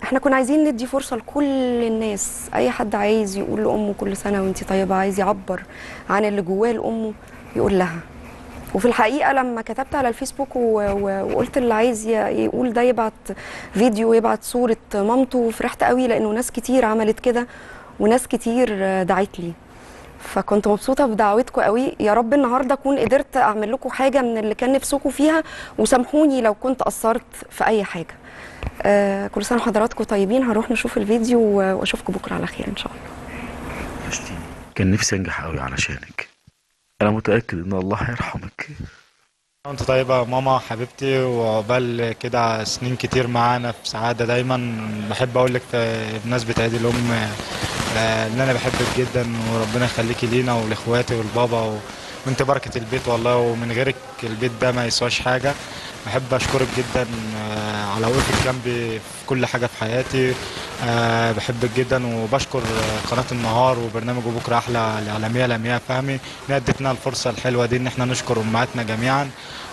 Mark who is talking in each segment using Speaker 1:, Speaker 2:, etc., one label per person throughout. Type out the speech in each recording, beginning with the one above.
Speaker 1: احنا كنا عايزين ندي فرصه لكل الناس اي حد عايز يقول لامه كل سنه وانت طيبه عايز يعبر عن اللي جواه لامه يقول لها وفي الحقيقه لما كتبت على الفيسبوك و... و... وقلت اللي عايز ي... يقول ده يبعت فيديو يبعت صوره مامته فرحت قوي لانه ناس كتير عملت كده وناس كتير دعت لي فكنت مبسوطه بدعوتكم قوي يا رب النهارده اكون قدرت اعمل لكم حاجه من اللي كان نفسكم فيها وسامحوني لو كنت قصرت في اي حاجه آه كل سنه وحضراتكم طيبين هنروح نشوف الفيديو و- واشوفكم بكره على خير ان شاء الله
Speaker 2: وحشتيني كان نفسي انجح قوي علشانك انا متاكد ان الله هيرحمك
Speaker 3: انت طيبة يا ماما حبيبتي وعقبال كده سنين كتير معانا في سعادة دايما بحب اقول لك في بمناسبة عيد الام آه، ان انا بحبك جدا وربنا يخليكي لينا ولاخواتي والبابا و... وانت بركة البيت والله ومن غيرك البيت ده ما يسواش حاجة بحب اشكرك جدا آه، على وقوفك جنبي في كل حاجة في حياتي آه، بحبك جدا وبشكر آه، قناة النهار وبرنامج بكرة احلى الاعلامية لمياء فهمي انها ادتنا الفرصة الحلوة دي ان احنا نشكر امهاتنا جميعا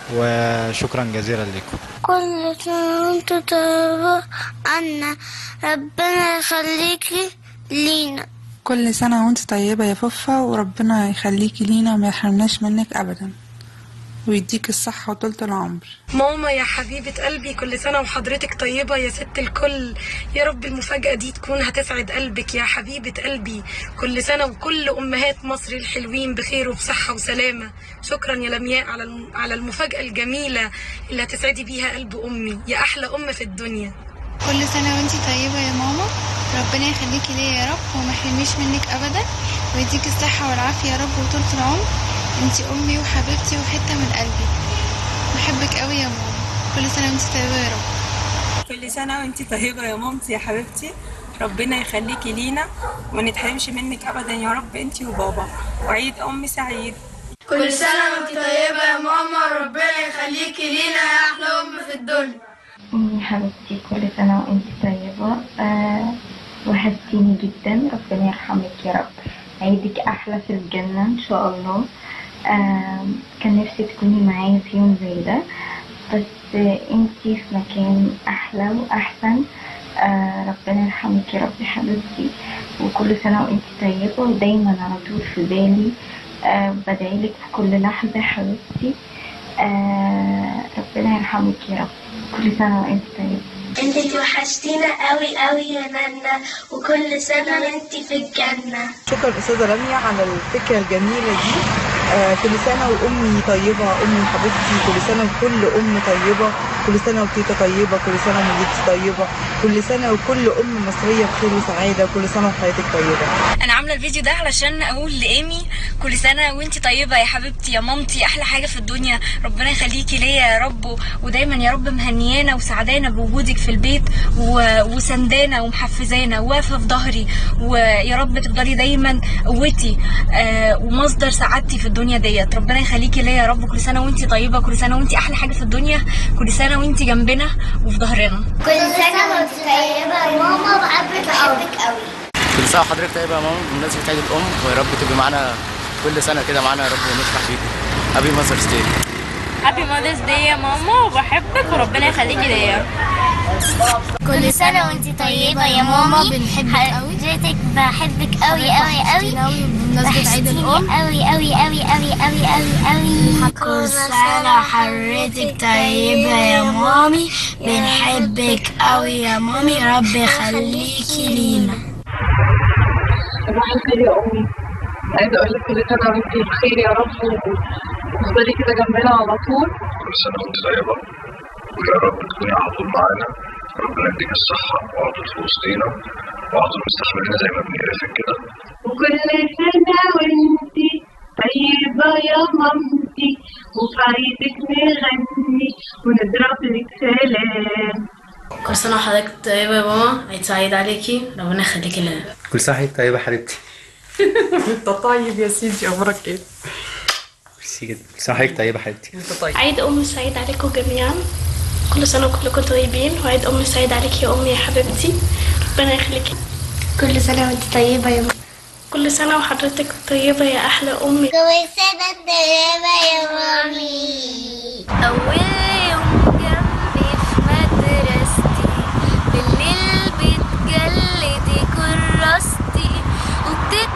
Speaker 3: وشكرا جزيلا لكم
Speaker 4: كل سنة وانت طيبة عنا ربنا يخليكي لينا
Speaker 5: كل سنة وانت طيبة يا فوفا وربنا يخليكي لينا وما يحرمناش منك أبدا ويديك الصحة وطولة العمر
Speaker 6: ماما يا حبيبة قلبي كل سنة وحضرتك طيبة يا ست الكل يا رب المفاجأة دي تكون هتسعد قلبك يا حبيبة قلبي كل سنة وكل أمهات مصر الحلوين بخير وبصحة وسلامة شكرا يا لمياء على الم- على المفاجأة الجميلة اللي هتسعدي بيها قلب أمي يا أحلى أم في الدنيا
Speaker 7: كل سنة وانتي طيبة يا ماما ربنا يخليكي ليا يا رب وما يحرمنيش منك أبدا ويديك الصحة والعافية يا رب وطولة العمر انتي أمي وحبيبتي وحتة من قلبي بحبك قوي يا ماما كل سنة وانتي طيبة يا رب
Speaker 8: كل سنة وانتي طيبة يا مامتي يا حبيبتي ربنا يخليكي لينا وما نتحرمش منك أبدا يا رب انتي وبابا وعيد أم سعيد
Speaker 4: كل سنة وانت طيبة يا ماما ربنا يخليكي لينا يا أحلى أم في الدنيا
Speaker 9: أمي حبيبتي كل سنة وأنت طيبة آه وحشتيني جدا ربنا يرحمك يا رب عيدك أحلى في الجنة إن شاء الله آه كان نفسي تكوني معايا في يوم زي ده بس آه انتي في مكان أحلى وأحسن آه ربنا يرحمك يا رب حبيبتي وكل سنة وأنت طيبة ودايما على طول في بالي آه بدعيلك في كل لحظة حبيبتي آه ربنا يرحمك يا رب كل سنة وأنت طيبة
Speaker 4: انت توحشتينا قوي قوي يا نانا وكل سنة وانت في الجنة
Speaker 10: شكرا استاذه لميا على الفكره الجميله دي آه كل سنه وامي طيبه امي حبيبتي كل سنه وكل ام طيبه كل سنه وتيتا طيبه كل سنه ومديتي طيبه كل سنه وكل ام مصريه بخير وسعاده كل سنه وحياتك طيبه
Speaker 11: انا عامله الفيديو ده علشان اقول لايمي كل سنه وانتي طيبه يا حبيبتي يا مامتي احلى حاجه في الدنيا ربنا يخليكي ليا يا رب و- ودايما يا رب مهنيانا وسعدانا بوجودك في البيت و- وسندانا ومحفزانا وواقفه في ظهري ويا رب تفضلي دايما قوتي آه، ومصدر سعادتي في الدنيا ديت ربنا يخليكي ليا يا رب كل سنه وانتي طيبه كل سنه وانتي احلى حاجه في الدنيا كل سنه وانتي جنبنا وفي ظهرنا
Speaker 4: كل سنة وانت طيبة يا ماما بحبك بحبك قوي
Speaker 12: كل سنة وحضرتك طيبة يا ماما بمناسبة عيد الأم ويا رب تبقي معانا كل سنة كده معانا يا رب ونفرح بيكم هابي ماذرز داي
Speaker 13: هابي ماذرز داي يا ماما وبحبك وربنا يخليكي ليا
Speaker 4: كل سنة وانت طيبة يا ماما بنحبك قوي حضرتك بحبك قوي قوي قوي
Speaker 14: بمناسبة عيد الأم.
Speaker 4: قوي قوي قوي قوي قوي قوي قوي
Speaker 14: كل سنة حضرتك طيبة يا مامي بنحبك قوي يا مامي رب يخليكي لينا
Speaker 15: صباح الخير يا أمي عايزة أقول لك كل سنة وأنت بخير يا رب وتفضلي كده جنبنا على طول
Speaker 16: كل سنة وأنت طيبة ويا رب تكوني على طول معانا ربنا يديك الصحة وعلى طول في وسطينا وعلى طول مستحملنا زي ما بنعرفك كده
Speaker 15: وكل سنة وأنت طيبة يا مامتي وفي عيدك نغني ونضرب لك سلام
Speaker 14: كل سنة وحضرتك طيبة يا ماما عيد سعيد عليكي ربنا يخليكي لنا
Speaker 17: كل سنة وحضرتك طيبة حبيبتي
Speaker 18: انت طيب يا سيدي اخبارك ايه؟
Speaker 17: ميرسي جدا كل سنة وحضرتك طيبة حبيبتي
Speaker 18: انت طيب
Speaker 19: عيد أم سعيد عليكم جميعا كل سنة وكلكم طيبين وعيد أم سعيد عليك يا أمي يا حبيبتي ربنا يخليكي
Speaker 14: كل سنة وانت طيبة يا ماما
Speaker 19: كل سنة وحضرتك طيبة يا أحلى أمي
Speaker 4: كل سنة طيبة يا مامي أول يوم جنبي في مدرستي بالليل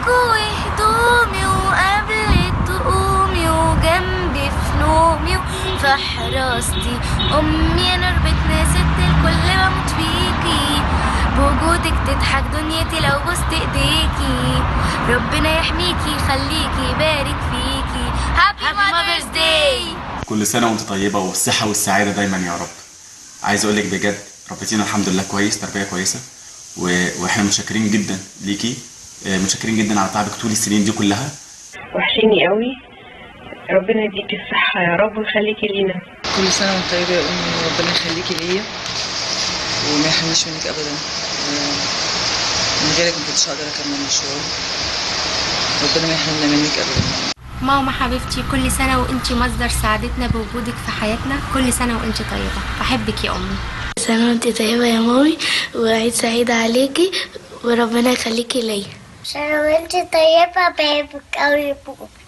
Speaker 4: وهدومي وقبل تقومي وجنبي في نومي وفي حراستي أمي أنا ربتنا ست الكل بموت فيكي بوجودك تضحك دنيتي لو بوست ايديكي ربنا يحميكي يخليكي يبارك فيكي هابي ماذرز داي
Speaker 20: كل سنة وانت طيبة والصحة والسعادة دايما يا رب عايز اقولك بجد ربيتينا الحمد لله كويس تربية كويسة و... واحنا متشكرين جدا ليكي آه، متشكرين جدا على تعبك طول السنين دي كلها
Speaker 21: وحشيني قوي ربنا يديك الصحة يا رب ويخليكي لينا
Speaker 22: كل سنة وانت طيبة يا أمي وربنا يخليكي ليا وما يحرمنيش منك أبدا و- من غيرك ما كنتش هقدر أكمل المشوار ربنا ما يحرمنا منك أبدا
Speaker 23: ماما حبيبتي كل سنة وانتي مصدر سعادتنا بوجودك في حياتنا كل سنة وانتي طيبة بحبك يا أمي
Speaker 19: سنة وانت طيبة يا مامي وعيد سعيد عليكي وربنا يخليكي ليا
Speaker 4: عشان وانت طيبة بحبك أوي يا بابا